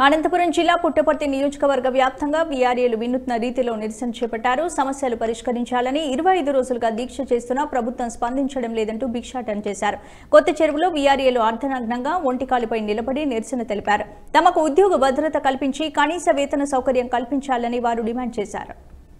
అనంతపురం జిల్లా పుట్టపర్తి నియోజకవర్గ వ్యాప్తంగా వీఆర్ఏలు వినూత్న రీతిలో నిరసన చేపట్టారు సమస్యలు పరిష్కరించాలని ఇరవై ఐదు రోజులుగా దీక్ష చేస్తున్నా ప్రభుత్వం స్పందించడం లేదంటూ భిక్షాటన చేశారు కొత్త చెరువులో వీఆర్ఏలు అర్ధనగ్నంగా ఒంటికాలిపై నిలబడి నిరసన తెలిపారు తమకు ఉద్యోగ భద్రత కల్పించి కనీస వేతన సౌకర్యం కల్పించాలని వారు డిమాండ్ చేశారు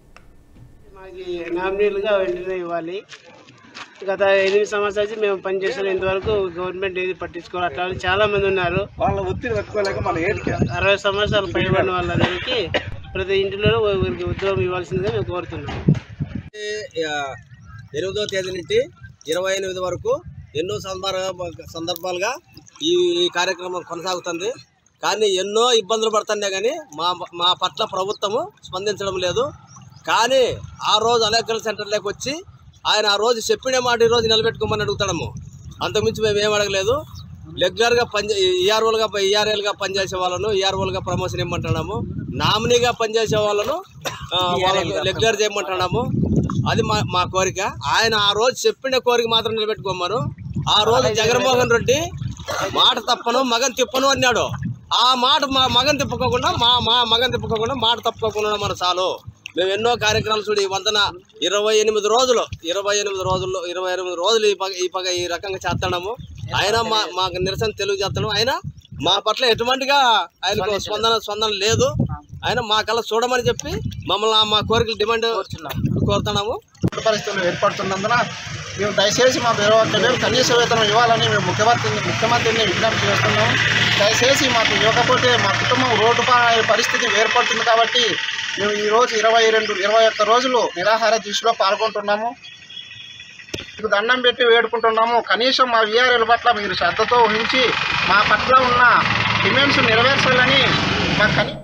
మాకు నామినీలుగా వెంటనే ఇవ్వాలి గత ఎనిమిది సంవత్సరాల నుంచి మేము పనిచేసిన ఇంతవరకు గవర్నమెంట్ ఏది పట్టించుకోవాలి అట్లా వాళ్ళు చాలా మంది ఉన్నారు వాళ్ళ ఒత్తిడి తట్టుకోలేక మన ఏటికి అరవై సంవత్సరాలు పైబడిన వాళ్ళందరికీ ప్రతి ఇంటిలో ఒకరికి ఉద్యోగం ఇవ్వాల్సిందిగా మేము కోరుతున్నాం ఆ, ఎనిమిదో తేదీ నుండి ఇరవై ఎనిమిది వరకు ఎన్నో సందర్భ సందర్భాలుగా ఈ ఈ కార్యక్రమం కొనసాగుతుంది కానీ ఎన్నో ఇబ్బందులు పడుతున్నాయి కానీ మా మా పట్ల ప్రభుత్వము స్పందించడం లేదు కానీ ఆ రోజు ఎలక్ట్రల్ సెంటర్లోకి వచ్చి ఆయన ఆ రోజు చెప్పిన మాట ఈ రోజు నిలబెట్టుకోమని అడుగుతాము అంతకుమించి మేము ఏం అడగలేదు రెగ్యులర్గా పని ఈఆర్ఓలుగా ఈఆర్ఎల్గా పనిచేసే వాళ్ళను ఈఆర్ఓలుగా ప్రమోషన్ ఇవ్వమంటున్నాము నామినీగా పనిచేసే వాళ్ళను ఆ, వాళ్ళకు రెగ్యులర్ చేయమంటున్నాము అది మా మా కోరిక ఆయన ఆ రోజు చెప్పిన కోరిక మాత్రం నిలబెట్టుకోమరు ఆ రోజు జగన్మోహన్ రెడ్డి మాట తప్పను మగన్ తిప్పను అన్నాడు ఆ మాట మా మగన్ తిప్పుకోకుండా మా మా మగన్ తిప్పుకోకుండా మాట తప్పుకోకుండా మన చాలు మేము ఎన్నో కార్యక్రమాలు చూడి ఈ వందన ఇరవై ఎనిమిది రోజులు ఇరవై ఎనిమిది రోజుల్లో ఇరవై ఎనిమిది రోజులు ఈ పగ ఈ పగ ఈ రకంగా చేస్తున్నాము ఆయన మా మాకు నిరసన తెలియజేస్తున్నాము ఆయన మా పట్ల ఎటువంటిగా ఆయనకు స్పందన స్పందన లేదు ఆయన మా కళ్ళ చూడమని చెప్పి మమ్మల్ని ఆ మా కోరికలు డిమాండ్ కోరుతున్నాము పరిస్థితులు ఏర్పడుతున్నందున మేము దయచేసి మాకు ఇరవై ఒక్క వేలు కనీస వేతనం ఇవ్వాలని మేము ముఖ్యమంత్రిని ముఖ్యమంత్రిని విజ్ఞప్తి చేస్తున్నాము దయచేసి మాకు ఇవ్వకపోతే మా కుటుంబం రోడ్డు పాలయ్యే పరిస్థితి ఏర్పడుతుంది కాబట్టి మేము ఈ రోజు ఇరవై రెండు ఇరవై ఒక్క రోజులు నిరాహార దీక్షలో పాల్గొంటున్నాము మీకు దండం పెట్టి వేడుకుంటున్నాము కనీసం మా వీఆర్ఎల్ పట్ల మీరు శ్రద్ధతో ఊహించి మా పట్ల ఉన్న డిమాండ్స్ నెరవేర్చాలని మాకు కనీ